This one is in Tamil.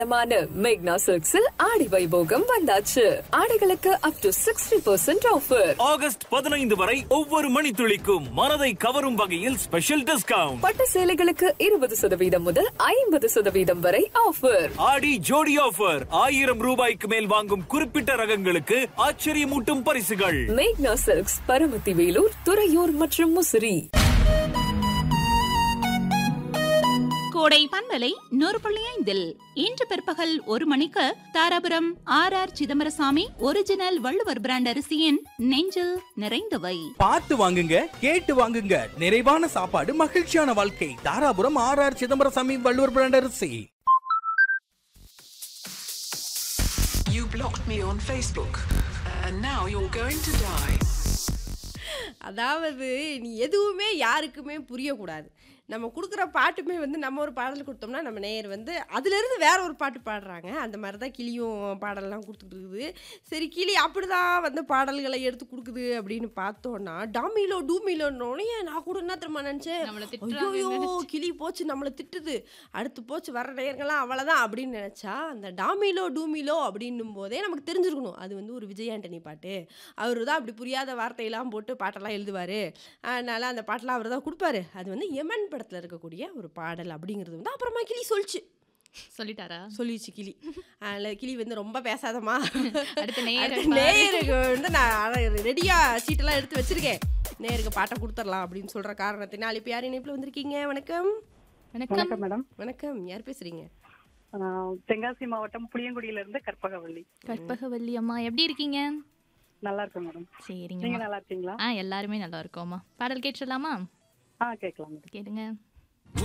மான மேக்னா சில்க்ஸில் ஆடி வைபோகம் வந்தாச்சு ஆடைகளுக்கு up to sixty percent offer August பதினைந்து வரை ஒவ்வொரு மணித்துளிக்கும் மனதை கவரும் வகையில் ஸ்பெஷல் டிஸ்கவுண்ட் பட்டு சேலைகளுக்கு இருபது சதவீதம் முதல் ஐம்பது சதவீதம் வரை ஆஃபர் ஆடி ஜோடி ஆஃபர் ஆயிரம் ரூபாய்க்கு மேல் வாங்கும் குறிப்பிட்ட ரகங்களுக்கு ஆச்சரியமூட்டும் பரிசுகள் மேக்னா சில்க்ஸ் பரமத்தி வேலூர் துறையூர் மற்றும் முசிறி கோடை பண்பலை நூறு புள்ளி ஐந்தில் இன்று பிற்பகல் ஒரு மணிக்கு Dharapuram R R Chidambarasamy original Valluvar brand அரிசியின் நெஞ்சில் நிறைந்தவை பார்த்து வாங்குங்க கேட்டு வாங்குங்க நிறைவான சாப்பாடு மகிழ்ச்சியான வாழ்க்கை Dharapuram R R Chidambarasamy Valluvar brand அரிசி You blocked me on Facebook, and now you're going to die. அதாவது நீ எதுவுமே யாருக்குமே புரியக்கூடாது நம்ம கொடுக்குற பாட்டுமே வந்து நம்ம ஒரு பாடல் கொடுத்தோம்னா நம்ம நேயர் வந்து அதுலேருந்து வேற ஒரு பாட்டு பாடுறாங்க அந்த மாதிரி தான் கிளியும் பாடல்லாம் கொடுத்துட்டு இருக்குது சரி கிளி அப்படி தான் வந்து பாடல்களை எடுத்து கொடுக்குது அப்படின்னு பார்த்தோன்னா டாமிலோ டூமிலோன்னே நான் கூட என்ன தெரியுமா நினச்சேன் ஐயோ கிளி போச்சு நம்மளை திட்டுது அடுத்து போச்சு வர நேயர்கள்லாம் அவ்வளோதான் அப்படின்னு நினச்சா அந்த டாமிலோ டூமிலோ அப்படின்னும் போதே நமக்கு தெரிஞ்சிருக்கணும் அது வந்து ஒரு விஜய் ஆண்டனி பாட்டு அவர் தான் அப்படி புரியாத வார்த்தையெல்லாம் போட்டு பாட்டெல்லாம் எழுதுவார் அதனால் அந்த பாட்டெல்லாம் அவர் தான் கொடுப்பாரு அது வந்து எமன் படத்தில் இருக்கக்கூடிய ஒரு பாடல் அப்படிங்கிறது வந்து அப்புறமா கிளி சொல்லிச்சு சொல்லிட்டாரா சொல்லிச்சு கிளி அதில் கிளி வந்து ரொம்ப பேசாதம்மா அடுத்த நேயரை அடுத்த நேயருக்கு வந்து நான் ரெடியாக சீட்டெல்லாம் எடுத்து வச்சிருக்கேன் நேயருக்கு பாட்டை கொடுத்துடலாம் அப்படின்னு சொல்கிற காரணத்தினால் இப்போ யார் இணைப்பில் வந்திருக்கீங்க வணக்கம் வணக்கம் வணக்கம் மேடம் வணக்கம் யார் பேசுகிறீங்க ஆஹ் தென்காசி மாவட்டம் புளியங்குடியில இருந்து கற்பகவள்ளி கற்பகவல்லி அம்மா எப்படி இருக்கீங்க நல்லா இருக்கேன் மேடம் நீங்க சரிங்க நல்லா இருக்கீங்களா ஆ எல்லாருமே நல்லா இருக்கோம்மா பாடல் கேட்டுடலாமா ஆ கேட்கலாம் மேடம் கேளுங்க